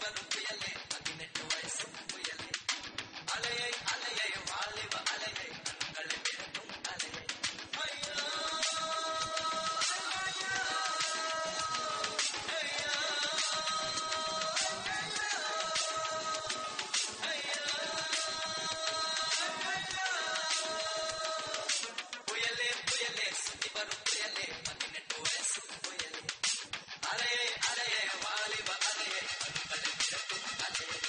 வரும் புயலே பதினெட்டு வயசு புயலே அலையை அலையை வாலிப அலையை கண்களை விரட்டும் அலையை ஐயோ புயலே புயலே சுத்தி வரும் புயலே பதினெட்டு வயசு புயலே அலையே அலையே வாலிப அலையே கண்களை விரட்டும் அலையே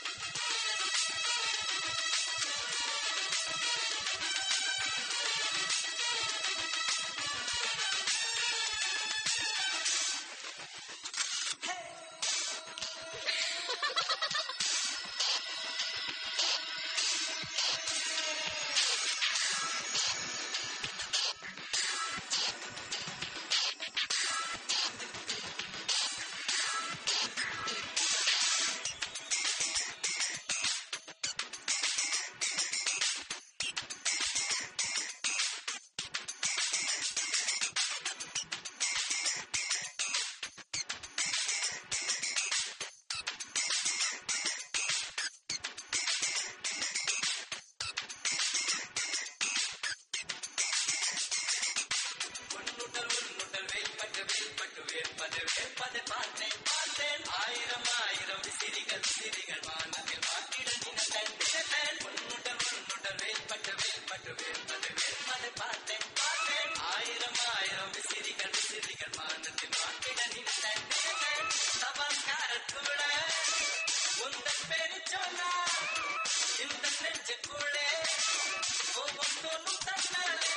உன்னுடல் உன்னுடல் வேல்பட்டு வேல்பட்டு வேற்பது வேற்பது பார்த்தேன் பார்த்தேன் ஆயிரம் ஆயிரம் விசிறிகள் விசிறிகள் வானத்தில் வாக்கிட நினைத்தேன் நினைத்தேன் உன்னுடல் உன்னுடல் வேல்பட்டு வேல்பட்டு வேற்பது வேற்பது பார்த்தேன் பார்த்தேன் ஆயிரம் ஆயிரம் விசிறிகள் விசிறிகள் வானத்தில் வாக்கிட நினைத்தேன் நினைத்தேன் நமஸ்காரத்தோட உந்தன் பேரு சொன்னா இந்த நெஞ்சுக்குள்ளே கோபம் தோணும் தன்னாலே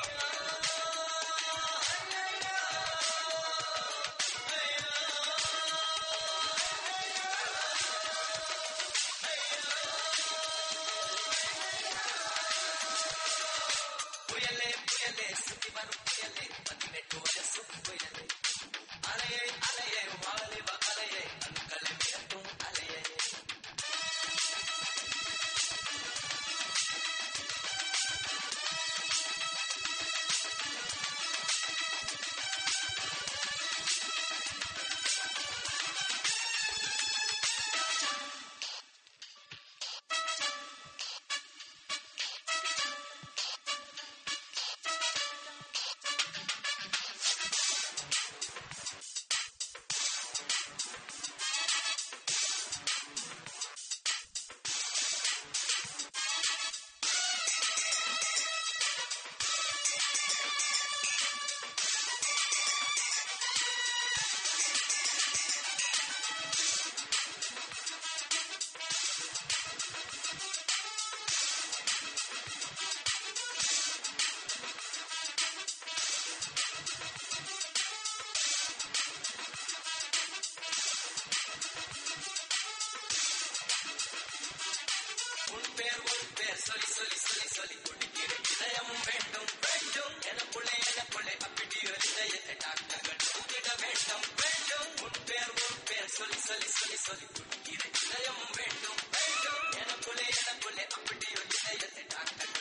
புயலே புயலே சுத்தி வரும் புயலே பதினெட்டு வயசு புயலே அலையை அலையை வாலிப அலையை கண்களை விரட்டும் அலையை உன் பேர் உன் பேர் சொல்லி சொல்லி சொல்லி சொல்லி துடிக்கிற இதயமும் வேண்டும் வேண்டும் எனக்குள்ளே எனக்குள்ளே அப்படி ஒரு இதயத்தை டாக்டர்கள் தூக்கிட வேண்டும் வேண்டும் உன் பேர் உன் பேர் சொல்லி சொல்லி சொல்லி சொல்லி துடிக்கிற இதயமும் வேண்டும் வேண்டும் எனக்குள்ளே எனக்குள்ளே அப்படி ஒரு இதயத்தை டாக்டர்கள்